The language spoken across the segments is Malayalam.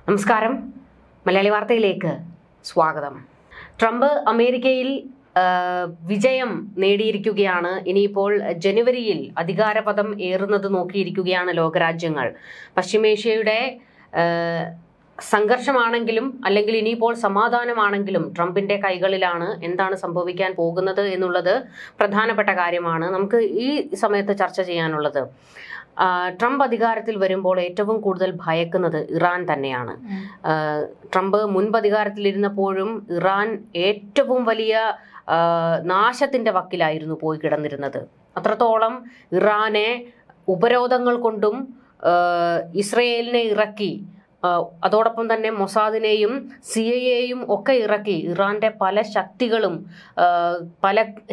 നമസ്കാരം മലയാളി വാർത്തയിലേക്ക് സ്വാഗതം ട്രംപ് അമേരിക്കയിൽ ആ, വിജയം നേടിയിരിക്കുകയാണ് ഇനിയിപ്പോൾ ജനുവരിയിൽ അധികാരപദം ഏറുന്നത് നോക്കിയിരിക്കുകയാണ് ലോകരാജ്യങ്ങൾ പശ്ചിമേഷ്യയുടെ ആ, സംഘർഷമാണെങ്കിലും അല്ലെങ്കിൽ ഇനിയിപ്പോൾ സമാധാനമാണെങ്കിലും ട്രംപിന്റെ കൈകളിലാണ് എന്താണ് സംഭവിക്കാൻ പോകുന്നത് എന്നുള്ളത് പ്രധാനപ്പെട്ട കാര്യമാണ് നമുക്ക് ഈ സമയത്ത് ചർച്ച ചെയ്യാനുള്ളത് ആ, ട്രംപ് അധികാരത്തിൽ വരുമ്പോൾ ഏറ്റവും കൂടുതൽ ഭയക്കുന്നത് ഇറാൻ തന്നെയാണ് ആ, ട്രംപ് മുൻപ് അധികാരത്തിലിരുന്നപ്പോഴും ഇറാൻ ഏറ്റവും വലിയ ആ, നാശത്തിന്റെ വക്കിലായിരുന്നു പോയി കിടന്നിരുന്നത് അത്രത്തോളം ഇറാനെ ഉപരോധങ്ങൾ കൊണ്ടും ആ, ഇസ്രയേലിനെ ഇറക്കി ആ, അതോടൊപ്പം തന്നെ മൊസാദിനെയും സി ഐ എയും ഒക്കെ ഇറക്കി ഇറാന്റെ പല ശക്തികളും ആ, പല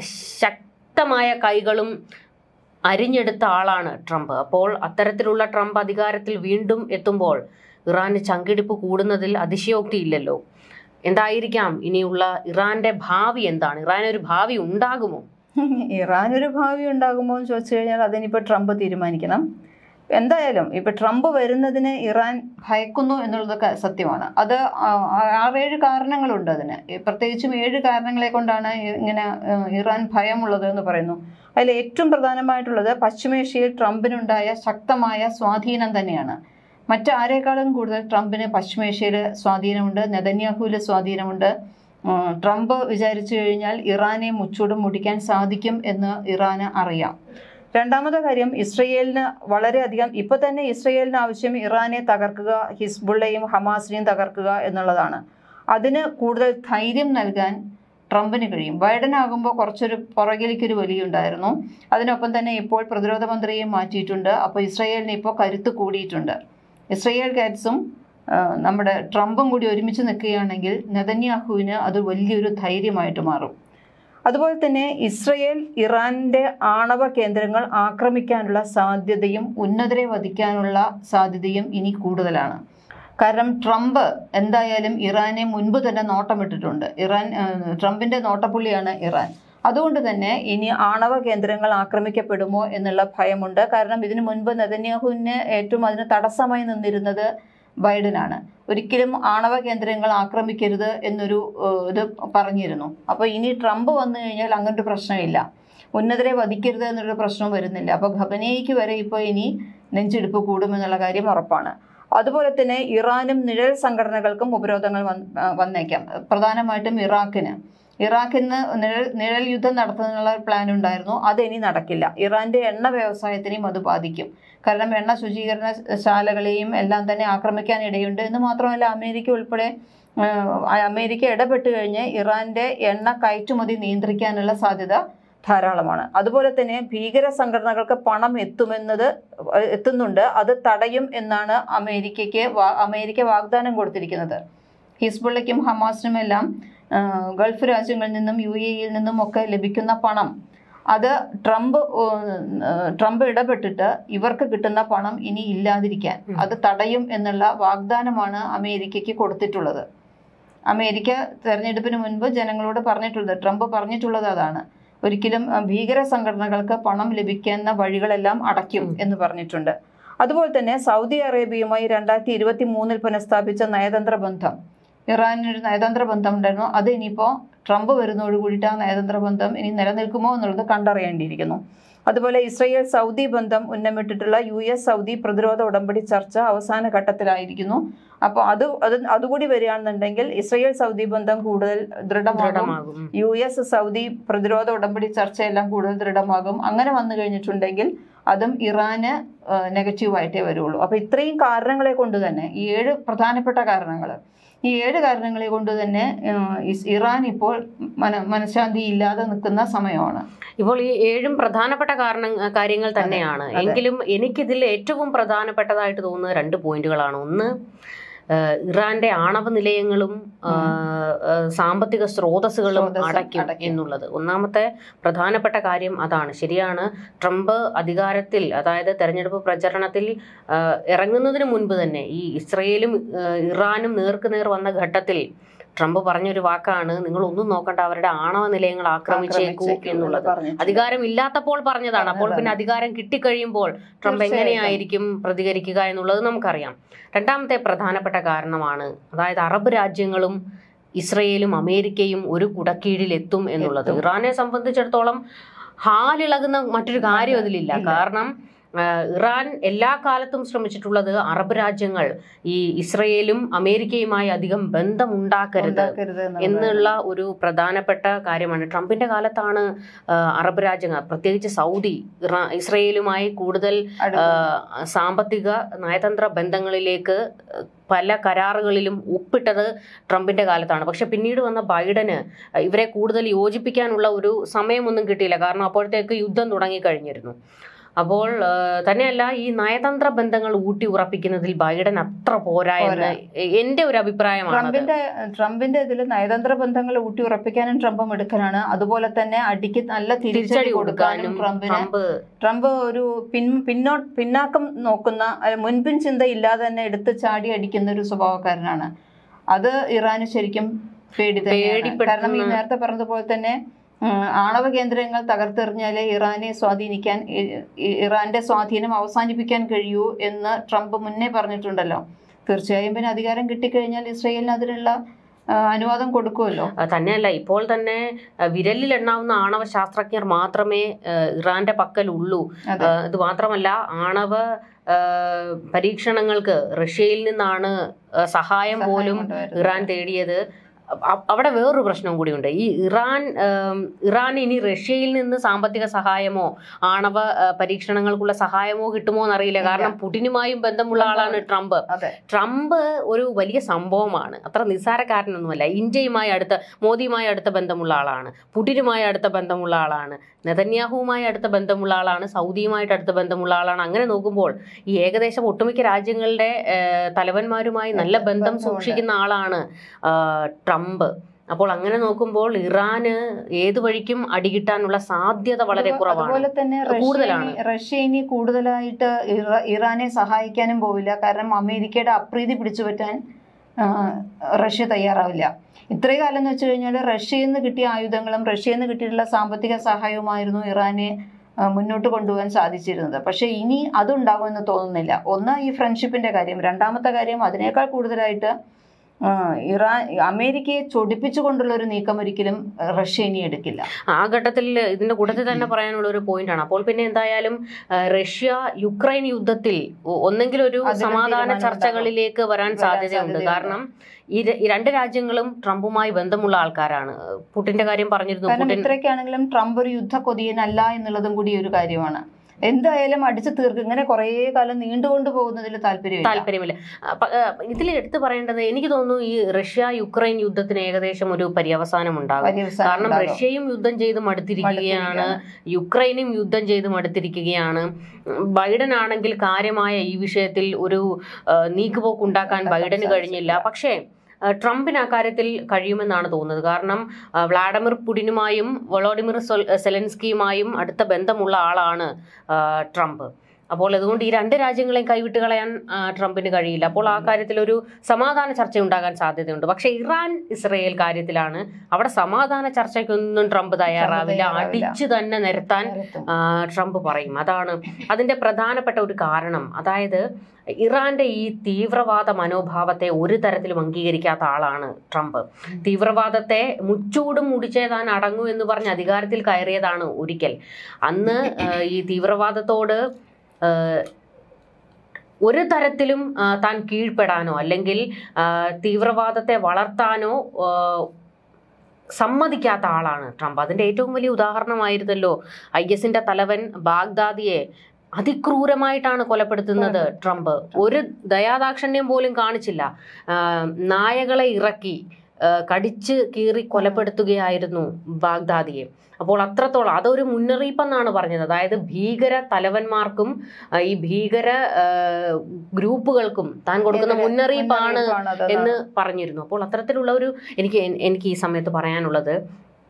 ശക്തമായ കൈകളും അരിഞ്ഞെടുത്ത ആളാണ് ട്രംപ് അപ്പോൾ അത്തരത്തിലുള്ള ട്രംപ് അധികാരത്തിൽ വീണ്ടും എത്തുമ്പോൾ ഇറാന് ചങ്കിടിപ്പ് കൂടുന്നതിൽ അതിശയോക്തിയില്ലല്ലോ എന്തായിരിക്കാം ഇനിയുള്ള ഇറാന്റെ ഭാവി എന്താണ് ഇറാന് ഒരു ഭാവി ഉണ്ടാകുമോ ഇറാൻ ഒരു ഭാവി ഉണ്ടാകുമോ എന്ന് ചോദിച്ചു കഴിഞ്ഞാൽ അതിനിപ്പോൾ ട്രംപ് തീരുമാനിക്കണം എന്തായാലും ഇപ്പൊ ട്രംപ് വരുന്നതിന് ഇറാൻ ഭയക്കുന്നു എന്നുള്ളതൊക്കെ സത്യമാണ് അത് ആ- ആറേഴ് കാരണങ്ങളുണ്ട് അതിന് ഈ പ്രത്യേകിച്ചും ഏഴ് കാരണങ്ങളെ കൊണ്ടാണ് ഇ- ഇങ്ങനെ ഏഹ്, ഇറാൻ ഭയമുള്ളത് എന്ന് പറയുന്നു അതിൽ ഏറ്റവും പ്രധാനമായിട്ടുള്ളത് പശ്ചിമേഷ്യയിൽ ട്രംപിനുണ്ടായ ശക്തമായ സ്വാധീനം തന്നെയാണ് മറ്റാരേക്കാളും കൂടുതൽ ട്രംപിന് പശ്ചിമേഷ്യയിൽ സ്വാധീനമുണ്ട് നെതന്യാഹുവിൽ സ്വാധീനമുണ്ട് ഉം, ട്രംപ് വിചാരിച്ചു കഴിഞ്ഞാൽ ഇറാനെ മുച്ചൂടും മുടിക്കാൻ സാധിക്കും എന്ന് ഇറാന് അറിയാം രണ്ടാമത്തെ കാര്യം ഇസ്രയേലിന് വളരെയധികം ഇപ്പൊ തന്നെ ഇസ്രയേലിന് ആവശ്യം ഇറാനെ തകർക്കുക ഹിസ്ബുള്ളയും ഹമാസിനെയും തകർക്കുക എന്നുള്ളതാണ് അതിന് കൂടുതൽ ധൈര്യം നൽകാൻ ട്രംപിന് കഴിയും ബൈഡൻ ആകുമ്പോൾ കുറച്ചൊരു പുറകിലേക്കൊരു വലിയുണ്ടായിരുന്നു അതിനൊപ്പം തന്നെ ഇപ്പോൾ പ്രതിരോധ മന്ത്രിയെ മാറ്റിയിട്ടുണ്ട് അപ്പോൾ ഇസ്രയേലിന് ഇപ്പോൾ കരുത്ത് കൂടിയിട്ടുണ്ട് ഇസ്രയേൽ കാറ്റ്സും ആ, നമ്മുടെ ട്രംപും കൂടി ഒരുമിച്ച് നിൽക്കുകയാണെങ്കിൽ നെതന്യാഹുവിന് അത് വലിയൊരു ധൈര്യമായിട്ട് മാറും അതുപോലെ തന്നെ ഇസ്രയേൽ ഇറാന്റെ ആണവ കേന്ദ്രങ്ങൾ ആക്രമിക്കാനുള്ള സാധ്യതയും ഉന്നതരെ വധിക്കാനുള്ള സാധ്യതയും ഇനി കൂടുതലാണ് കാരണം ട്രംപ് എന്തായാലും ഇറാനെ മുൻപ് തന്നെ നോട്ടമിട്ടിട്ടുണ്ട് ഇറാൻ ആ, ട്രംപിന്റെ നോട്ടപ്പുള്ളിയാണ് ഇറാൻ അതുകൊണ്ട് തന്നെ ഇനി ആണവ കേന്ദ്രങ്ങൾ ആക്രമിക്കപ്പെടുമോ എന്നുള്ള ഭയമുണ്ട് കാരണം ഇതിനു മുൻപ് നെതന്യാഹുവിന് ഏറ്റവും അതിന് തടസ്സമായി നിന്നിരുന്നത് ബൈഡനാണ് ഒരിക്കലും ആണവ കേന്ദ്രങ്ങൾ ആക്രമിക്കരുത് എന്നൊരു ഏഹ്, ഇത് പറഞ്ഞിരുന്നു അപ്പോൾ ഇനി ട്രംപ് വന്നു കഴിഞ്ഞാൽ അങ്ങനൊരു പ്രശ്നമില്ല ഉന്നതരെ വധിക്കരുത് എന്നൊരു പ്രശ്നവും വരുന്നില്ല അപ്പോൾ ഖബനയ്ക്ക് വരെ ഇപ്പോൾ ഇനി നെഞ്ചെടുപ്പ് കൂടുമെന്നുള്ള കാര്യം ഉറപ്പാണ് അതുപോലെ തന്നെ ഇറാനും നിഴൽ സംഘടനകൾക്കും ഉപരോധങ്ങൾ വന്ന്- ആ, വന്നേക്കാം പ്രധാനമായിട്ടും ഇറാഖിന് ഇറാഖിന് നിഴൽ നിഴൽ യുദ്ധം നടത്തുന്നതിനുള്ള പ്ലാൻ ഉണ്ടായിരുന്നു അത് ഇനി നടക്കില്ല ഇറാന്റെ എണ്ണ വ്യവസായത്തിനെയും അത് ബാധിക്കും കാരണം എണ്ണ ശുചീകരണ ശാലകളെയും എല്ലാം തന്നെ ആക്രമിക്കാൻ ഇടയുണ്ട് എന്ന് മാത്രമല്ല അമേരിക്ക ഉൾപ്പെടെ ആ, അമേരിക്ക ഇടപെട്ട് കഴിഞ്ഞ് ഇറാന്റെ എണ്ണ കയറ്റുമതി നിയന്ത്രിക്കാനുള്ള സാധ്യത ധാരാളമാണ് അതുപോലെ തന്നെ ഭീകര സംഘടനകൾക്ക് പണം എത്തുമെന്നത് എത്തുന്നുണ്ട് അത് തടയും എന്നാണ് അമേരിക്കയ്ക്ക് വാ- അമേരിക്ക വാഗ്ദാനം കൊടുത്തിരിക്കുന്നത് ഹിസ്ബുള്ളയ്ക്കും ഹമാസിനും എല്ലാം ആ, ഗൾഫ് രാജ്യങ്ങളിൽ നിന്നും യു എ ഇയിൽ നിന്നും ഒക്കെ ലഭിക്കുന്ന പണം അത് ട്രംപ് ആ, ട്രംപ് ഇടപെട്ടിട്ട് ഇവർക്ക് കിട്ടുന്ന പണം ഇനി ഇല്ലാതിരിക്കാൻ അത് തടയും എന്നുള്ള വാഗ്ദാനമാണ് അമേരിക്കയ്ക്ക് കൊടുത്തിട്ടുള്ളത് അമേരിക്ക തെരഞ്ഞെടുപ്പിന് മുൻപ് ജനങ്ങളോട് പറഞ്ഞിട്ടുള്ളത് ട്രംപ് പറഞ്ഞിട്ടുള്ളത് അതാണ് ഒരിക്കലും ആ, ഭീകര സംഘടനകൾക്ക് പണം ലഭിക്കുന്ന വഴികളെല്ലാം അടയ്ക്കും എന്ന് പറഞ്ഞിട്ടുണ്ട് അതുപോലെ തന്നെ സൗദി അറേബ്യയുമായി രണ്ടായിരത്തി ഇരുപത്തി മൂന്നിൽ പുനഃസ്ഥാപിച്ച നയതന്ത്ര ബന്ധം ഇറാനൊരു നയതന്ത്ര ബന്ധം ഉണ്ടായിരുന്നു അത് ഇനിയിപ്പോൾ ട്രംപ് വരുന്നതോട് കൂടിയിട്ട് ആ നയതന്ത്ര ബന്ധം ഇനി നിലനിൽക്കുമോ എന്നുള്ളത് കണ്ടറിയേണ്ടിയിരിക്കുന്നു അതുപോലെ ഇസ്രയേൽ സൗദി ബന്ധം ഉന്നമിട്ടിട്ടുള്ള യു എസ് സൗദി പ്രതിരോധ ഉടമ്പടി ചർച്ച അവസാന ഘട്ടത്തിലായിരിക്കുന്നു അപ്പോൾ അത് അത് അതുകൂടി വരികയാണെന്നുണ്ടെങ്കിൽ ഇസ്രയേൽ സൗദി ബന്ധം കൂടുതൽ ദൃഢമാകും ദൃഢമാകും യു എസ് സൗദി പ്രതിരോധ ഉടമ്പടി ചർച്ചയെല്ലാം കൂടുതൽ ദൃഢമാകും അങ്ങനെ വന്നു കഴിഞ്ഞിട്ടുണ്ടെങ്കിൽ അതും ഇറാന് നെഗറ്റീവായിട്ടേ വരുള്ളൂ അപ്പോൾ ഇത്രയും കാരണങ്ങളെ കൊണ്ട് തന്നെ ഈ ഏഴ് പ്രധാനപ്പെട്ട കാരണങ്ങൾ ഈ ഏഴ് കാരണങ്ങളെ കൊണ്ട് തന്നെ ഏഹ്, ഇസ് ഇറാൻ ഇപ്പോൾ മന മനഃശാന്തി ഇല്ലാതെ നിൽക്കുന്ന സമയമാണ് ഇപ്പോൾ ഈ ഏഴും പ്രധാനപ്പെട്ട കാരണം കാര്യങ്ങൾ തന്നെയാണ് അതെ. എങ്കിലും എനിക്കിതിൽ ഏറ്റവും പ്രധാനപ്പെട്ടതായിട്ട് തോന്നുന്ന രണ്ട് പോയിന്റുകളാണ് ഒന്ന് ആ, ഇറാന്റെ ആണവ നിലയങ്ങളും ആ, ആ, സാമ്പത്തിക സ്രോതസ്സുകളും സ്രോതസ്സ് അടയ്ക്കും അടയ്ക്കും. എന്നുള്ളത് ഒന്നാമത്തെ പ്രധാനപ്പെട്ട കാര്യം അതാണ് ശരിയാണ് ട്രംപ് അധികാരത്തിൽ അതായത് തെരഞ്ഞെടുപ്പ് പ്രചരണത്തിൽ ആ, ഇറങ്ങുന്നതിന് മുൻപ് തന്നെ ഈ ഇസ്രയേലും ആ, ഇറാനും നേർക്കുനേർ വന്ന ഘട്ടത്തിൽ ട്രംപ് പറഞ്ഞൊരു വാക്കാണ് നിങ്ങൾ ഒന്നും നോക്കണ്ട അവരുടെ ആണവ നിലയങ്ങൾ ആക്രമിച്ചേക്കൂ എന്നുള്ളത് പറഞ്ഞിട്ടുണ്ട്. അധികാരം ഇല്ലാത്തപ്പോൾ പറഞ്ഞതാണ് അപ്പോൾ പിന്നെ അധികാരം കിട്ടിക്കഴിയുമ്പോൾ ട്രംപ് തീർച്ചയായിട്ടും. എങ്ങനെയായിരിക്കും പ്രതികരിക്കുക എന്നുള്ളത് നമുക്കറിയാം രണ്ടാമത്തെ പ്രധാനപ്പെട്ട കാരണമാണ് അതായത് അറബ് രാജ്യങ്ങളും ഇസ്രയേലും അമേരിക്കയും ഒരു കുടക്കീഴിൽ എത്തും എന്നുള്ളത് ഇറാനെ സംബന്ധിച്ചിടത്തോളം ഹാലിളകുന്ന മറ്റൊരു കാര്യം അതിലില്ല കാരണം ആ, ഇറാൻ എല്ലാ കാലത്തും ശ്രമിച്ചിട്ടുള്ളത് അറബ് രാജ്യങ്ങൾ ഈ ഇസ്രയേലും അമേരിക്കയുമായി അധികം ബന്ധമുണ്ടാക്കരുത് ഉണ്ടാക്കരുത് എന്നുള്ളത്. എന്നുള്ള ഒരു പ്രധാനപ്പെട്ട കാര്യമാണ് ട്രംപിന്റെ കാലത്താണ് ആ, അറബ് രാജ്യങ്ങൾ പ്രത്യേകിച്ച് സൗദി ഇറാ- ഇസ്രയേലുമായി കൂടുതൽ ആ, സാമ്പത്തിക നയതന്ത്ര ബന്ധങ്ങളിലേക്ക് പല കരാറുകളിലും ഒപ്പിട്ടത് ട്രംപിന്റെ കാലത്താണ് പക്ഷെ പിന്നീട് വന്ന ബൈഡന് ഇവരെ കൂടുതൽ യോജിപ്പിക്കാനുള്ള ഒരു സമയമൊന്നും കിട്ടിയില്ല കാരണം അപ്പോഴത്തേക്ക് യുദ്ധം തുടങ്ങിക്കഴിഞ്ഞിരുന്നു അപ്പോൾ ആ, തന്നെയല്ല ഈ നയതന്ത്ര ബന്ധങ്ങൾ ഊട്ടി ഉറപ്പിക്കുന്നതിൽ ബൈഡൻ അത്ര പോരാ എന്ന് എന്റെ ഒരു അഭിപ്രായമാണ് ട്രംപിന്റെ ട്രംപിന്റെ ഇതിൽ നയതന്ത്ര ബന്ധങ്ങൾ ഊട്ടി ഉറപ്പിക്കാനും ട്രംപ് മിടുക്കനാണ് അതുപോലെ തന്നെ അടിക്ക് നല്ല തിരിച്ചടി തിരിച്ചടി കൊടുക്കാനും കൊടുക്കാനും ട്രംപിന് ട്രംപ് ട്രംപ് ഒരു പിൻ പിന്നോ പിന്നാക്കം നോക്കുന്ന അഹ് മുൻപിൻ ചിന്ത ഇല്ലാതെ തന്നെ എടുത്ത് ചാടി അടിക്കുന്ന ഒരു സ്വഭാവക്കാരനാണ് അത് ഇറാന് ശരിക്കും പേടി തന്നെയാണ് പേടിപ്പെടുത്തുന്ന- കാരണം ഈ നേരത്തെ പറഞ്ഞതുപോലെ തന്നെ ഉം, ആണവ കേന്ദ്രങ്ങൾ തകർത്തെറിഞ്ഞാലേ ഇറാനെ സ്വാധീനിക്കാൻ ഇ- ഇ- ഇറാന്റെ സ്വാധീനം അവസാനിപ്പിക്കാൻ കഴിയൂ എന്ന് ട്രംപ് മുന്നേ പറഞ്ഞിട്ടുണ്ടല്ലോ തീർച്ചയായും പിന്നെ അധികാരം കിട്ടിക്കഴിഞ്ഞാൽ ഇസ്രയേലിന് അതിനുള്ള ആ, അനുവാദം കൊടുക്കുമല്ലോ ആ, തന്നെയല്ല ഇപ്പോൾ തന്നെ ആ, വിരലിൽ എണ്ണാവുന്ന ആണവ ശാസ്ത്രജ്ഞർ മാത്രമേ ആ, ഇറാന്റെ പക്കലുള്ളൂ അതെ. ആ, ഇത് മാത്രമല്ല ആണവ ആ, പരീക്ഷണങ്ങൾക്ക് റഷ്യയിൽ നിന്നാണ് ആ, സഹായം പോലും കൊണ്ടുവരുന്നത്. ഇറാൻ തേടിയത് അ- അവിടെ വേറൊരു പ്രശ്നം കൂടിയുണ്ട് ഈ ഇറാൻ ആം, ഇറാൻ ഇനി റഷ്യയിൽ നിന്ന് സാമ്പത്തിക സഹായമോ ആണവ ആ, പരീക്ഷണങ്ങൾക്കുള്ള സഹായമോ കിട്ടുമോ എന്നറിയില്ല കാരണം പുടിനുമായും ബന്ധമുള്ള ആളാണ് ട്രംപ് അതെ ട്രംപ് ഒരു വലിയ സംഭവമാണ് അത്ര നിസ്സാരക്കാരനൊന്നുമല്ല ഇന്ത്യയുമായി അടുത്ത മോദിയുമായി അടുത്ത ബന്ധമുള്ള ആളാണ് പുടിനുമായി അടുത്ത ബന്ധമുള്ള ആളാണ് നെതന്യാഹുവുമായി അടുത്ത ബന്ധമുള്ള ആളാണ് സൗദിയുമായിട്ട് അടുത്ത ബന്ധമുള്ള ആളാണ് അങ്ങനെ നോക്കുമ്പോൾ ഈ ഏകദേശം ഒട്ടുമിക്ക രാജ്യങ്ങളുടെ ഏഹ്, തലവന്മാരുമായി നല്ല ബന്ധം ബന്ധമുണ്ട്. സൂക്ഷിക്കുന്ന ആളാണ് ആ, ട്രംപ് അപ്പോൾ അങ്ങനെ നോക്കുമ്പോൾ ഇറാന് ഏത് വഴിക്കും അടികിട്ടാനുള്ള സാധ്യത വളരെ അതുപോ- കുറവാണ് അതുപോലെ തന്നെ റഷ്യ കൂടുതലാണ്. ഇനി- റഷ്യ ഇനി കൂടുതലായിട്ട് ഇറ- ഇറാനെ സഹായിക്കാനും പോവില്ല കാരണം അമേരിക്കയുടെ അപ്രീതി പിടിച്ചുപറ്റാൻ ആ, റഷ്യ തയ്യാറാവില്ല ഇത്രയും കാലം എന്ന് വെച്ച് കഴിഞ്ഞാൽ റഷ്യയിൽ നിന്ന് കിട്ടിയ ആയുധങ്ങളും റഷ്യയിൽ നിന്ന് കിട്ടിയിട്ടുള്ള സാമ്പത്തിക സഹായവുമായിരുന്നു ഇറാനെ ആ, മുന്നോട്ട് കൊണ്ടുപോകാൻ സാധിച്ചിരുന്നത് പക്ഷേ ഇനി അതുണ്ടാകുമെന്ന് തോന്നുന്നില്ല ഒന്ന് ഈ ഫ്രണ്ട്ഷിപ്പിന്റെ കാര്യം രണ്ടാമത്തെ കാര്യം അതിനേക്കാൾ കൂടുതലായിട്ട് ആ, ഇറാൻ അമേരിക്കയെ ചൊടിപ്പിച്ചുകൊണ്ടുള്ള ഒരു നീക്കം ഒരിക്കലും റഷ്യ ഇനി എടുക്കില്ല ആ ഘട്ടത്തിൽ ഇതിന്റെ കൂട്ടത്തിൽ തന്നെ പറയാനുള്ള ഒരു പോയിന്റാണ് അപ്പോൾ പിന്നെ എന്തായാലും ആ, റഷ്യ യുക്രൈൻ യുദ്ധത്തിൽ ഒ- ഒന്നെങ്കിൽ ഒരു അതിലും സമാധാന തീരുമാനം ചർച്ചകളിലേക്ക് വരാൻ വരാൻ സാധ്യതയുണ്ട് സാധ്യതയുണ്ട്. കാരണം ഈ ര- ഈ രണ്ട് രാജ്യങ്ങളും ട്രംപുമായി ബന്ധമുള്ള ആൾക്കാരാണ് പുടിന്റെ കാര്യം പറഞ്ഞിരുന്നു കാരണം പുടിൻ ഇത്രയൊക്കെയാണെങ്കിലും ട്രംപ് ഒരു യുദ്ധ കൊതിയനല്ല എന്നുള്ളതും കൂടി ഒരു കാര്യമാണ് എന്തായാലും അടിച്ചു തീർക്കും ഇങ്ങനെ കുറേ കാലം നീണ്ടുകൊണ്ട് പോകുന്നതിൽ താല്പര്യമില്ല താല്പര്യമില്ല ഇതിൽ എടുത്തു പറയേണ്ടത് എനിക്ക് തോന്നുന്നു ഈ റഷ്യ യുക്രൈൻ യുദ്ധത്തിന് ഏകദേശം ഒരു പര്യവസാനം ഉണ്ടാകും പര്യവസാനം കാരണം ഉണ്ടാകും. റഷ്യയും യുദ്ധം ചെയ്ത് മടുത്തിരിക്കുകയാണ് യുക്രൈനും യുദ്ധം ചെയ്ത് മടുത്തിരിക്കുകയാണ് ഉം, ബൈഡൻ ആണെങ്കിൽ കാര്യമായ ഈ വിഷയത്തിൽ ഒരു ആ, നീക്കുപോക്ക് ഉണ്ടാക്കാൻ ബൈഡന് കഴിഞ്ഞില്ല പക്ഷേ ആ, ട്രംപിന് അക്കാര്യത്തിൽ കഴിയുമെന്നാണ് തോന്നുന്നത് കാരണം ആ, വ്ളാഡിമിർ പുടിനുമായും വളോഡിമിർ സൊൽ- സെലൻസ്കിയുമായും അടുത്ത ബന്ധമുള്ള ആളാണ് ആ, ട്രംപ് അപ്പോൾ അതുകൊണ്ട് ഈ രണ്ട് രാജ്യങ്ങളെയും കൈവിട്ട് കളയാൻ ആ, ട്രംപിന് കഴിയില്ല അപ്പോൾ ആ കാര്യത്തിൽ ഒരു സമാധാന ചർച്ച ഉണ്ടാകാൻ സാധ്യതയുണ്ട് പക്ഷേ ഇറാൻ ഇസ്രയേൽ കാര്യത്തിലാണ് അവിടെ സമാധാന ചർച്ചയ്ക്കൊന്നും ട്രംപ് തയ്യാറാവില്ല തയ്യാറാവില്ല. അടിച്ചു തന്നെ നിരത്താൻ നേരത്തും. ആ, ട്രംപ് പറയും അതാണ് അതിന്റെ പ്രധാനപ്പെട്ട ഒരു കാരണം അതായത് ഇറാന്റെ ഈ തീവ്രവാദ മനോഭാവത്തെ ഒരു തരത്തിലും അംഗീകരിക്കാത്ത ആളാണ് ട്രംപ് തീവ്രവാദത്തെ മുച്ചൂടും മുടിച്ചേ താൻ അടങ്ങൂ എന്ന് പറഞ്ഞ് അധികാരത്തിൽ കയറിയതാണ് ഒരിക്കൽ അന്ന് ആ, ഈ തീവ്രവാദത്തോട് ആ, ഒരു തരത്തിലും ആ, താൻ കീഴ്പ്പെടാനോ അല്ലെങ്കിൽ ആ, തീവ്രവാദത്തെ വളർത്താനോ ആ, സമ്മതിക്കാത്ത ആളാണ് ട്രംപ് അതിന്റെ ഏറ്റവും വലിയ ഉദാഹരണമായിരുന്നല്ലോ ഐ എസിന്റെ തലവൻ ബാഗ്ദാദിയെ അതിക്രൂരമായിട്ടാണ് കൊലപ്പെടുത്തുന്നത് ട്രംപ് ഒരു ദയാദാക്ഷണ്യം പോലും കാണിച്ചില്ല ആ, നായകളെ ഇറക്കി ആ, കടിച്ച് കീറി കൊലപ്പെടുത്തുകയായിരുന്നു ബാഗ്ദാദിയെ അപ്പോൾ അത്രത്തോളം അതൊരു മുന്നറിയിപ്പെന്നാണ് പറഞ്ഞത് അതായത് ഭീകര തലവന്മാർക്കും ആ, ഈ ഭീകര ആ, ഗ്രൂപ്പുകൾക്കും താൻ കൊടുക്കുന്ന എതിരെ- മുന്നറിയിപ്പാണ് മുന്നറിയിപ്പാണ് അത്. എന്ന് പറഞ്ഞിരുന്നു അപ്പോൾ അത്തരത്തിലുള്ള ഒരു എനിക്ക് എൻ- എനിക്ക് ഈ സമയത്ത് പറയാനുള്ളത്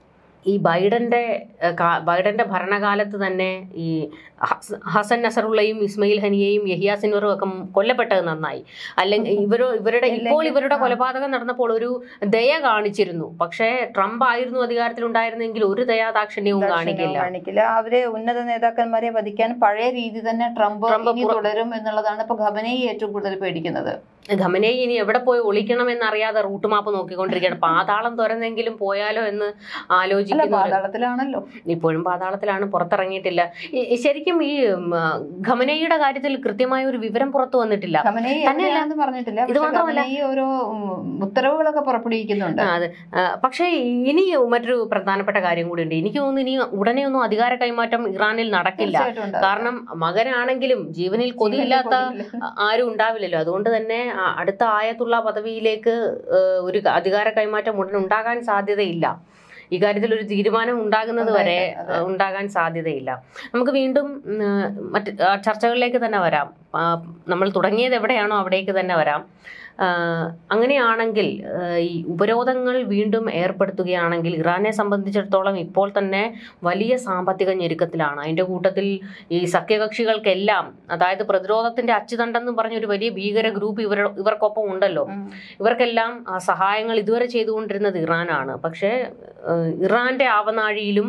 ഈ ബൈഡന്റെ ഏഹ്, കാ- ബൈഡന്റെ ഭരണകാലത്ത് തന്നെ ഈ ഹസ- ഹസൻ നസറുള്ളയും ഇസ്മയിൽ ഹനിയയും യഹിയ സിൻവറും ഒക്കെ കൊല്ലപ്പെട്ടത് നന്നായി അല്ലെങ്കിൽ ഇവരോ ഇവരുടെ ഇപ്പോൾ ഇവരുടെ കൊലപാതകം നടന്നപ്പോൾ ഒരു ദയ കാണിച്ചിരുന്നു പക്ഷേ ട്രംപ് ആയിരുന്നു അധികാരത്തിലുണ്ടായിരുന്നെങ്കിൽ ഒരു ദയാദാക്ഷിണ്യവും കാണിക്കില്ല കാണിക്കില്ല അവരെ ഉന്നത നേതാക്കന്മാരെ വധിക്കാൻ പഴയ രീതി തന്നെ ട്രംപ് ട്രംപ് ഇനി തുടരും എന്നുള്ളതാണ് ഇപ്പൊ ഖമനയി ഏറ്റവും കൂടുതൽ പേടിക്കുന്നത് ഖമനയി ഇനി എവിടെ പോയി ഒളിക്കണമെന്നറിയാതെ റൂട്ട് മാപ്പ് നോക്കിക്കൊണ്ടിരിക്കുകയാണ് പാതാളം തുറന്നെങ്കിലും പോയാലോ എന്ന് അല്ല ആലോചിക്കുന്ന ഒരു- പാതാളത്തിലാണല്ലോ ഇപ്പോഴും പാതാളത്തിലാണ് പുറത്തിറങ്ങിയിട്ടില്ല ഈ- ഈ ശരിക്കും ഈ ഉം, ആ, ഖമനയുടെ കാര്യത്തിൽ കൃത്യമായ ഒരു വിവരം പുറത്തു വന്നിട്ടില്ല ഖമനയി തന്നെയല്ല. എവിടെയാണെന്ന് പറഞ്ഞിട്ടില്ല ഇത് പക്ഷെ മാത്രമല്ല. ഖമനയി ഓരോ ഉം, ഉത്തരവുകളൊക്കെ പുറപ്പെടുവിക്കുന്നുണ്ട് ആ, അതെ ആ, പക്ഷേ ഇനി മറ്റൊരു പ്രധാനപ്പെട്ട കാര്യം കൂടി ഉണ്ട് എനിക്ക് തോന്നുന്നു ഇനി ഉടനെ ഒന്നും അധികാര കൈമാറ്റം ഇറാനിൽ നടക്കില്ല തീർച്ചയായിട്ടും ഉണ്ട്. കാരണം മകനാണെങ്കിലും ജീവനിൽ കൊതിയില്ലാത്ത കൊതിയില്ല. ആ- ആരും ഉണ്ടാവില്ലല്ലോ അതുകൊണ്ട് തന്നെ ആ അടുത്ത ആയത്തുള്ള പദവിയിലേക്ക് ഏഹ്, ഒരു അധികാര കൈമാറ്റം ഉടൻ ഉണ്ടാകാൻ സാധ്യതയില്ല ഇക്കാര്യത്തിൽ ഒരു തീരുമാനം ഉണ്ടാകുന്നത് വരെ അതെ. ഏഹ്, ഉണ്ടാകാൻ സാധ്യതയില്ല നമുക്ക് വീണ്ടും ഉം, ഏഹ്, മറ്റ് ആ, ചർച്ചകളിലേക്ക് തന്നെ വരാം ആ, നമ്മൾ തുടങ്ങിയത് എവിടെയാണോ അവിടേക്ക് തന്നെ വരാം ആ, അങ്ങനെയാണെങ്കിൽ ഏഹ്, ഈ ഉപരോധങ്ങൾ വീണ്ടും ഏർപ്പെടുത്തുകയാണെങ്കിൽ ഇറാനെ സംബന്ധിച്ചിടത്തോളം ഇപ്പോൾ തന്നെ വലിയ സാമ്പത്തിക ഞെരുക്കത്തിലാണ് അതിന്റെ കൂട്ടത്തിൽ ഈ സഖ്യകക്ഷികൾക്കെല്ലാം അതായത് പ്രതിരോധത്തിന്റെ അച്ചുതണ്ടെന്ന് പറഞ്ഞ ഒരു വലിയ ഭീകര ഗ്രൂപ്പ് ഇവർ ഇവർക്കൊപ്പം ഉണ്ടല്ലോ ഉം. ഇവർക്കെല്ലാം ആ, സഹായങ്ങൾ ഇതുവരെ ചെയ്തുകൊണ്ടിരുന്നത് ഇറാനാണ് പക്ഷേ ഏഹ്, ഇറാന്റെ ആവനാഴിയിലും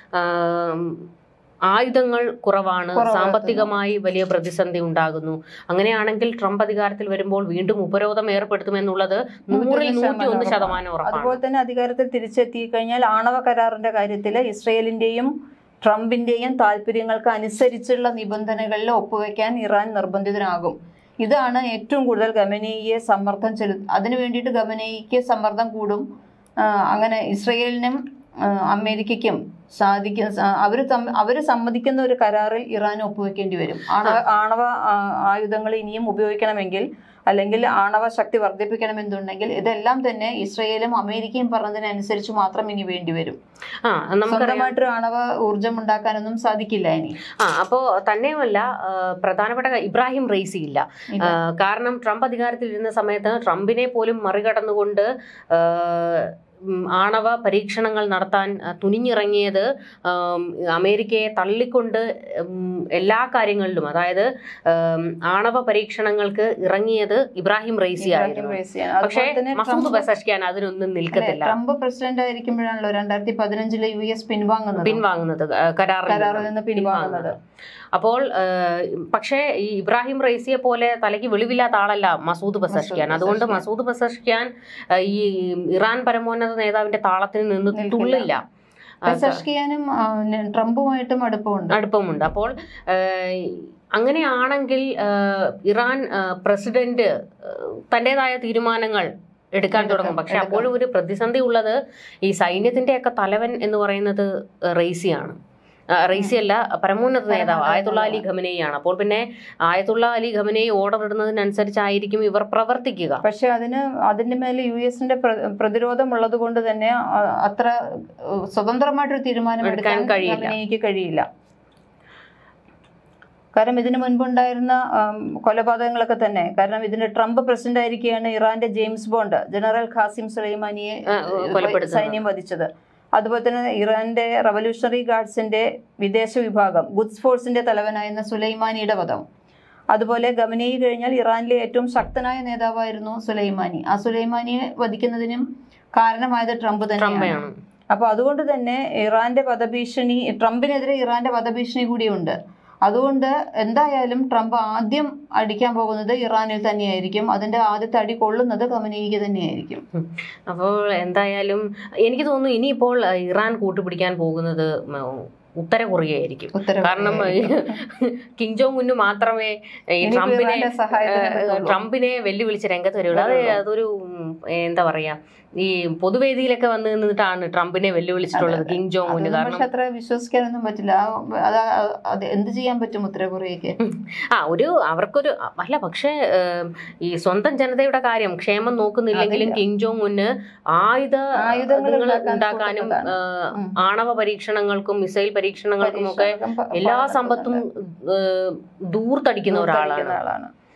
ആം, ആയുധങ്ങൾ കുറവാണ് കുറവാണ്. സാമ്പത്തികമായി വലിയ പ്രതിസന്ധി ഉണ്ടാകുന്നു അങ്ങനെയാണെങ്കിൽ ട്രംപ് അധികാരത്തിൽ വരുമ്പോൾ വീണ്ടും ഉപരോധം ഏർപ്പെടുത്തുമെന്നുള്ളത് നൂറിൽ നൂറ്റി ഒന്ന് ശതമാനം ഉറപ്പാണ് അതുപോലെ തന്നെ അധികാരത്തിൽ തിരിച്ചെത്തി കഴിഞ്ഞാൽ ആണവ കരാറിന്റെ കാര്യത്തിൽ ഇസ്രയേലിന്റെയും ട്രംപിന്റെയും താല്പര്യങ്ങൾക്ക് അനുസരിച്ചുള്ള നിബന്ധനകളിൽ ഒപ്പുവെക്കാൻ ഇറാൻ നിർബന്ധിതനാകും ഇതാണ് ഏറ്റവും കൂടുതൽ ഗമനയെ സമ്മർദ്ദം ചെലു അതിനു വേണ്ടിയിട്ട് ഗമനയ്ക്ക് സമ്മർദ്ദം കൂടും ആ, അങ്ങനെ ഇസ്രയേലിനും ആ, അമേരിക്കയ്ക്കും സാധിക്കും അവർ അവർ സമ്മതിക്കുന്ന ഒരു കരാറിൽ ഇറാൻ ഒപ്പുവെക്കേണ്ടി വരും ആണവ ആണവ ആ, ആയുധങ്ങൾ ഇനിയും ഉപയോഗിക്കണമെങ്കിൽ അല്ലെങ്കിൽ ആണവ ശക്തി വർദ്ധിപ്പിക്കണമെന്നുണ്ടെങ്കിൽ ഇതെല്ലാം തന്നെ ഇസ്രയേലും അമേരിക്കയും പറഞ്ഞതിനനുസരിച്ച് മാത്രം ഇനി വേണ്ടി വരും ആ നമുക്കറിയാം സ്വന്തമായിട്ടൊരു ആണവ ഊർജം ഉണ്ടാക്കാനൊന്നും സാധിക്കില്ല ഇനി ആ അപ്പോ തന്നെയുമല്ല ആ, പ്രധാനപ്പെട്ട ക- ഇബ്രാഹിം റെയ്സി ഇല്ല ഇല്ല. ആ, കാരണം ട്രംപ് അധികാരത്തിൽ ഇരുന്ന സമയത്ത് ട്രംപിനെ പോലും മറികടന്നുകൊണ്ട് ആ, ഉം, ആണവ പരീക്ഷണങ്ങൾ നടത്താൻ ആ, തുനിഞ്ഞിറങ്ങിയത് ആം, അമേരിക്കയെ തള്ളിക്കൊണ്ട് ഉം, എല്ലാ കാര്യങ്ങളിലും അതായത് ആം, ആണവ പരീക്ഷണങ്ങൾക്ക് ഇറങ്ങിയത് ഇബ്രാഹിം റെയ്സി ഇബ്രാഹിം ആയിരുന്നു റൈസിയാണ്. പക്ഷേ അതുപോലെ തന്നെ മസൂദ് ട്രംപ് പെസഷ്കിയാൻ അതിനൊന്നും അല്ലേ, നിൽക്കത്തില്ല ട്രംപ് പ്രസിഡന്റ് ആയിരിക്കുമ്പോഴാണല്ലോ രണ്ടായിരത്തി പതിനഞ്ചിലെ യു എസ് പിൻവാങ്ങുന്നത് പിൻവാങ്ങുന്നത് ആ, കരാറിൽ കരാറിൽ നിന്ന് നിന്ന് പിൻവാങ്ങുന്നത് അപ്പോൾ ഏഹ്, പക്ഷേ ഈ ഇബ്രാഹിം റൈസിയെ പോലെ തലയ്ക്ക് വെളിവില്ലാത്ത ആളല്ല മസൂദ് ബസഷ്കിയാൻ മസൂദ് അതുകൊണ്ട് പെസഷ്കിയാൻ. മസൂദ് ബസഷ്കിയാൻ ഏഹ്, ഈ ഇറാൻ പരമോന്നത നേതാവിന്റെ താളത്തിന് നിന്ന് നിൽക്കില്ല. തുള്ളില്ല ആ, പെസഷ്കിയാനും ആ, ന- ട്രംപുമായിട്ടും അടുപ്പമുണ്ട് അടുപ്പമുണ്ട് അപ്പോൾ ഏഹ്, അങ്ങനെയാണെങ്കിൽ ഏഹ്, ഇറാൻ ഏഹ്, പ്രസിഡന്റ് ഏഹ്, തന്റേതായ തീരുമാനങ്ങൾ എടുക്കാൻ എടുക്കാം, തുടങ്ങും പക്ഷെ എടുക്കാം. അപ്പോഴും ഒരു പ്രതിസന്ധി ഉള്ളത് ഈ സൈന്യത്തിന്റെ ഒക്കെ തലവൻ എന്ന് പറയുന്നത് റെയ്സിയാണ് ആ, റെയ്സി അല്ല പരമോന്നത നേതാവ് പരമോന്നത ആയത്തുള്ള അലി നേതാവ്. ഖമനയാണ് അപ്പോൾ പിന്നെ ആയത്തുള്ള അലി ഖമനയെ ഓർഡർ ഇടുന്നതിനനുസരിച്ചായിരിക്കും ഇവർ പ്രവർത്തിക്കുക പക്ഷെ അതിന് അതിന്റെ മേലെ യു എസിന്റെ പ്ര- പ്രതിരോധം ഉള്ളത് കൊണ്ട് തന്നെ ആ, അത്ര ഏഹ്, സ്വതന്ത്രമായിട്ടൊരു തീരുമാനം എടുക്കാൻ എടുക്കാൻ കഴിയില്ല. ഖമനയ്ക്ക് കഴിയില്ല കാരണം ഇതിനു മുൻപുണ്ടായിരുന്ന ആം, കൊലപാതകങ്ങളൊക്കെ തന്നെ കാരണം ഇതിന് ട്രംപ് പ്രസിഡന്റ് ആയിരിക്കുകയാണ് ഇറാന്റെ ജെയിംസ് ബോണ്ട് ജനറൽ ഖാസിം സുലൈമാനിയെ ആ, കൊലപ്പെടുത്തുന്നത്. സൈന്യം വധിച്ചത് അതുപോലെ തന്നെ ഇറാന്റെ റവല്യൂഷണറി ഗാർഡ്സിന്റെ വിദേശ വിഭാഗം ഗുഡ്സ് ഫോഴ്സിന്റെ തലവനായിരുന്ന സുലൈമാനിയുടെ വധം അതുപോലെ ഗമനയി കഴിഞ്ഞാൽ ഇറാനിലെ ഏറ്റവും ശക്തനായ നേതാവായിരുന്നു സുലൈമാനി ആ സുലൈമാനിയെ വധിക്കുന്നതിനും കാരണമായത് ട്രംപ് തന്നെയാണ് ട്രംപയാണ് അപ്പൊ അതുകൊണ്ട് തന്നെ ഇറാന്റെ വധഭീഷണി ട്രംപിനെതിരെ ഇറാന്റെ വധഭീഷണി കൂടിയുണ്ട് അതുകൊണ്ട് എന്തായാലും ട്രംപ് ആദ്യം അടിക്കാൻ പോകുന്നത് ഇറാനിൽ തന്നെയായിരിക്കും അതിന്റെ ആദ്യത്തെ അടി കൊള്ളുന്നത് കമനയ്ക്ക് തന്നെയായിരിക്കും അപ്പോൾ എന്തായാലും എനിക്ക് തോന്നുന്നു ഇനിയിപ്പോൾ അഹ്, ഇറാൻ കൂട്ടുപിടിക്കാൻ പോകുന്നത് ഉം, ഉത്തര കൊറിയയായിരിക്കും ഉത്തരവ് കാരണം ഈ കിങ് ജോങ് ഉന്ന് മാത്രമേ ഈ ഇനിയിപ്പോ ട്രംപിനെ ഇറാന്റെ സഹായത്തിന് ഏഹ്, പറ്റുള്ളൂ. ട്രംപിനെ വെല്ലുവിളിച്ച് രംഗത്ത് വരുള്ളൂ അത് വരുള്ളൂ. അതൊരു ഉം, എന്താ പറയാ ഈ പൊതുവേദിയിലൊക്കെ വന്ന് നിന്നിട്ടാണ് ട്രംപിനെ വെല്ലുവിളിച്ചിട്ടുള്ളത് അതെ, അതെ. കിങ് ജോങ് ഉന്ന് അതൊന്നും കാരണം പക്ഷെ അത്ര വിശ്വസിക്കാനൊന്നും പറ്റില്ല ആ- അത് അത് എന്ത് ചെയ്യാൻ പറ്റും ഉത്തര കൊറിയക്ക് ആ ഒരു അവർക്കൊരു അല്ല പക്ഷേ ഏം, ഈ സ്വന്തം ജനതയുടെ കാര്യം ക്ഷേമം നോക്കുന്നില്ലെങ്കിലും അതില്ല. കിങ് ജോങ് ഉന്ന് ആയുധ ആയുധങ്ങൾ ഇതുങ്ങൾ ഉണ്ടാക്കാൻ ഉണ്ടാക്കാനും കൂട്ടുന്നതാണ്. ഏഹ്, ഉം. ആണവ പരീക്ഷണങ്ങൾക്കും മിസൈൽ പരീക്ഷണങ്ങൾക്കും ഒക്കെ പരീക്ഷണം പ- എല്ലാ നടത്തുന്നുണ്ട്. സമ്പത്തും ഏഹ്, ദൂർത്തടിക്കുന്ന ഒരാളാണ് ദൂർത്തടിക്കുന്ന ആളാണ്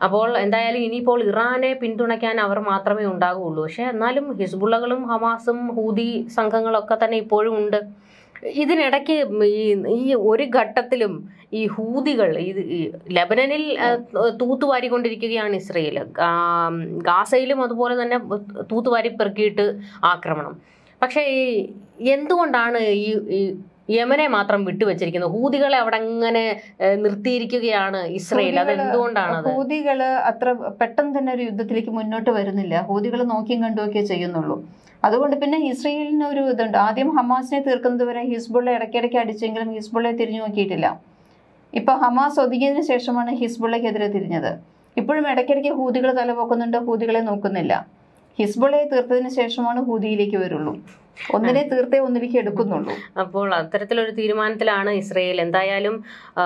അപ്പോൾ എന്തായാലും ഇനിയിപ്പോൾ ഇറാനെ പിന്തുണയ്ക്കാൻ അവർ മാത്രമേ ഉണ്ടാകുള്ളൂ പക്ഷെ എന്നാലും ഹിസ്ബുള്ളകളും ഹമാസും ഹൂതി സംഘങ്ങളൊക്കെ തന്നെ ഇപ്പോഴും ഉണ്ട് ഇതിനിടയ്ക്ക് ഈ ഈ ഒരു ഘട്ടത്തിലും ഈ ഹൂതികൾ ഇത് ഈ ലബനനിൽ ആ, തൂത്തുവാരിക്കൊണ്ടിരിക്കുകയാണ് ഇസ്രയേൽ ഗാ- ഗാസയിലും അതുപോലെ തന്നെ തൂത്തുവാരി പെറുക്കിയിട്ട് ആക്രമണം പക്ഷേ ഈ എന്തുകൊണ്ടാണ് ഈ ഈ യമനെ മാത്രം വിട്ടുവെച്ചിരിക്കുന്നത് ഹൂതികളെ അവിടെ അങ്ങനെ ഏഹ്, നിർത്തിയിരിക്കുകയാണ് ഇസ്രയേൽ അത് ഹൂതികള് എന്തുകൊണ്ടാണത് ഹൂതികള് അത്ര പെട്ടെന്ന് തന്നെ ഒരു യുദ്ധത്തിലേക്ക് മുന്നോട്ട് വരുന്നില്ല ഹൂതികൾ നോക്കിയും കണ്ടുമൊക്കെ ചെയ്യുന്നുള്ളൂ അതുകൊണ്ട് പിന്നെ ഇസ്രയേലിന് ഒരു ഇതുണ്ട് ആദ്യം ഹമാസിനെ തീർക്കുന്നത് വരെ ഹിസ്ബുള്ള ഇടയ്ക്കിടയ്ക്ക് അടിച്ചെങ്കിലും ഹിസ്ബുള്ളയെ തിരിഞ്ഞു നോക്കിയിട്ടില്ല ഇപ്പൊ ഹമാസ് ഒതുങ്ങിയതിനു ശേഷമാണ് ഹിസ്ബുള്ളയ്ക്കെതിരെ തിരിഞ്ഞത് ഇപ്പോഴും ഇടയ്ക്കിടയ്ക്ക് ഹൂതികൾ തലപൊക്കുന്നുണ്ട് ഹൂതികളെ നോക്കുന്നില്ല ഹിസ്ബുള്ളയെ തീർത്തതിന് ശേഷമാണ് ഹൂതിയിലേക്ക് വരുള്ളൂ ഒന്നിനെ തീർത്തേ ഒന്നിലേക്ക് എടുക്കുന്നുള്ളൂ അപ്പോൾ അത്തരത്തിലൊരു തീരുമാനത്തിലാണ് ഇസ്രയേൽ എന്തായാലും ആ,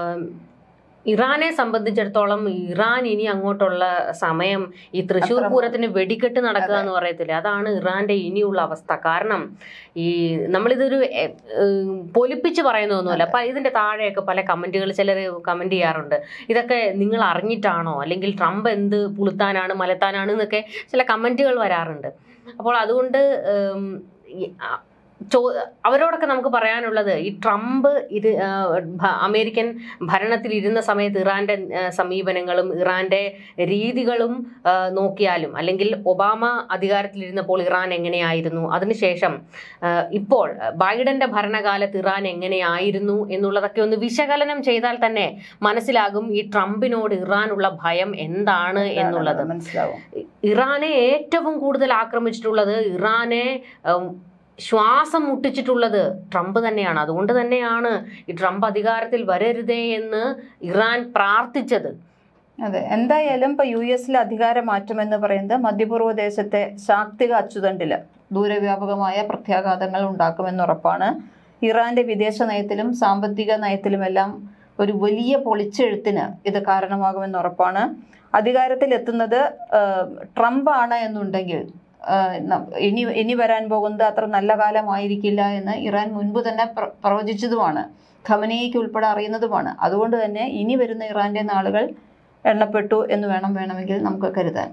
ഇറാനെ സംബന്ധിച്ചിടത്തോളം ഇറാൻ ഇനി അങ്ങോട്ടുള്ള സമയം ഈ തൃശ്ശൂർ അത്ര- പൂരത്തിന് വെടിക്കെട്ട് നടക്കുക എന്ന് പറയത്തില്ലേ അതാണ് ഇറാന്റെ ഇനിയുള്ള അവസ്ഥ കാരണം ഈ നമ്മളിതൊരു എ, ഏം, പൊലിപ്പിച്ച് പറയുന്നതൊന്നുമല്ല അപ്പൊ ഇതിന്റെ താഴെയൊക്കെ പല കമന്റുകൾ ചിലർ കമന്റ് ചെയ്യാറുണ്ട് ഇതൊക്കെ നിങ്ങൾ അറിഞ്ഞിട്ടാണോ അല്ലെങ്കിൽ ട്രംപ് എന്ത് പുളുത്താനാണ് മലത്താനാണ് എന്നൊക്കെ ചില കമന്റുകൾ വരാറുണ്ട് അപ്പോൾ അതുകൊണ്ട് ഏം, ഈ, ആ, ചോ അവരോടൊക്കെ നമുക്ക് പറയാനുള്ളത് ഈ ട്രംപ് ഇത് ആ, ഭ- അമേരിക്കൻ ഭരണത്തിൽ ഇരുന്ന സമയത്ത് ഇറാന്റെ ആ, സമീപനങ്ങളും ഇറാന്റെ രീതികളും ആ, നോക്കിയാലും അല്ലെങ്കിൽ ഒബാമ അധികാരത്തിലിരുന്നപ്പോൾ ഇറാൻ എങ്ങനെയായിരുന്നു അതിനുശേഷം ആ, ഇപ്പോൾ ബൈഡന്റെ ഭരണകാലത്ത് ഇറാൻ എങ്ങനെയായിരുന്നു എന്നുള്ളതൊക്കെ ഒന്ന് വിശകലനം ചെയ്താൽ തന്നെ മനസ്സിലാകും ഈ ട്രംപിനോട് ഇറാനുള്ള ഭയം എന്താണ് എന്നുള്ളത് മനസ്സിലാവും ഇറാനെ ഏറ്റവും കൂടുതൽ ആക്രമിച്ചിട്ടുള്ളത് ഇറാനെ ഉം, ശ്വാസം മുട്ടിച്ചിട്ടുള്ളത് ട്രംപ് തന്നെയാണ് അതുകൊണ്ട് തന്നെയാണ് ഈ ട്രംപ് അധികാരത്തിൽ വരരുതേ എന്ന് ഇറാൻ പ്രാർത്ഥിച്ചത് അതെ എന്തായാലും ഇപ്പൊ യു എസിലെ അധികാര മാറ്റം എന്ന് പറയുന്നത് മധ്യപൂർവ്വ ദേശത്തെ ശാക്തിക അച്ചുതണ്ടില് ദൂരവ്യാപകമായ പ്രത്യാഘാതങ്ങൾ ഉണ്ടാക്കുമെന്ന് ഉറപ്പാണ് ഇറാന്റെ വിദേശ നയത്തിലും സാമ്പത്തിക നയത്തിലുമെല്ലാം ഒരു വലിയ പൊളിച്ചെഴുത്തിന് ഇത് കാരണമാകുമെന്ന് ഉറപ്പാണ് അധികാരത്തിൽ എത്തുന്നത് ട്രംപ് ആണ് എന്നുണ്ടെങ്കിൽ ആ, ന- ഇനി ഇനി വരാൻ പോകുന്നത് അത്ര നല്ല കാലമായിരിക്കില്ല എന്ന് ഇറാൻ മുൻപ് തന്നെ പ്ര- പ്രവചിച്ചതുമാണ് ഖമനേയ്ക്ക് ഉൾപ്പെടെ അറിയുന്നതുമാണ് അതുകൊണ്ട് തന്നെ ഇനി വരുന്ന ഇറാന്റെ നാളുകൾ എണ്ണപ്പെട്ടു എന്ന് വേണം വേണമെങ്കിൽ നമുക്ക് കരുതാൻ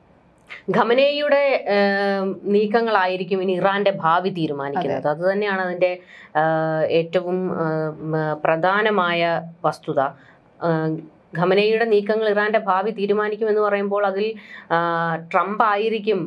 ഖമനേയുടെ ഏം, നീക്കങ്ങളായിരിക്കും ഇനി ഇറാന്റെ ഭാവി തീരുമാനിക്കുന്നത് അത് തന്നെയാണ് അതിന്റെ ആ, ഏറ്റവും ആം, പ്രധാനമായ വസ്തുത ആ, ഖമനേയുടെ നീക്കങ്ങൾ ഇറാന്റെ ഭാവി തീരുമാനിക്കുമെന്ന് പറയുമ്പോൾ അതിൽ ആ, ട്രംപ് ആയിരിക്കും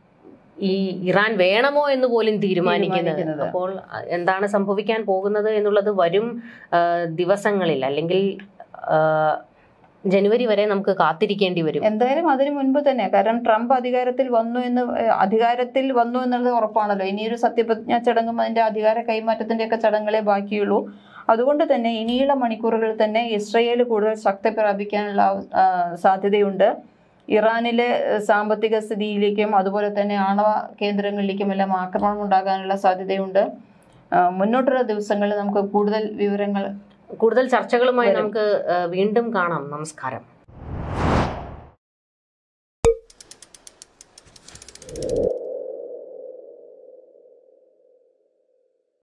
ഈ ഇറാൻ വേണമോ എന്ന് പോലും തീരുമാനിക്കുന്നത് തീരുമാനിക്കുന്നത്. അപ്പോൾ അ, എന്താണ് സംഭവിക്കാൻ പോകുന്നത് എന്നുള്ളത് വരും ആ, ദിവസങ്ങളിൽ അല്ലെങ്കിൽ ആ, ജനുവരി വരെ നമുക്ക് കാത്തിരിക്കേണ്ടി വരും എന്തായാലും അതിനു മുൻപ് തന്നെ കാരണം ട്രംപ് അധികാരത്തിൽ വന്നു എന്ന് ഏഹ്, അധികാരത്തിൽ വന്നു എന്നുള്ളത് ഉറപ്പാണല്ലോ ഇനിയൊരു സത്യപ്രതിജ്ഞാ ചടങ്ങും അതിന്റെ അധികാര കൈമാറ്റത്തിന്റെ ഒക്കെ ചടങ്ങുകളെ ബാക്കിയുള്ളൂ അതുകൊണ്ട് തന്നെ ഇനിയുള്ള മണിക്കൂറുകളിൽ തന്നെ ഇസ്രയേൽ കൂടുതൽ ശക്തി പ്രാപിക്കാനുള്ള ആ, സാധ്യതയുണ്ട് ഇറാനിലെ ഏഹ്, സാമ്പത്തിക സ്ഥിതിയിലേക്കും അതുപോലെ തന്നെ ആണവ കേന്ദ്രങ്ങളിലേക്കും എല്ലാം ആക്രമണം ഉണ്ടാകാനുള്ള സാധ്യതയുണ്ട് ആ, മുന്നോട്ടുള്ള ദിവസങ്ങളിൽ നമുക്ക് കൂടുതൽ വിവരങ്ങൾ കൂടുതൽ ചർച്ചകളുമായി വരും. നമുക്ക് ആ, വീണ്ടും കാണാം നമസ്കാരം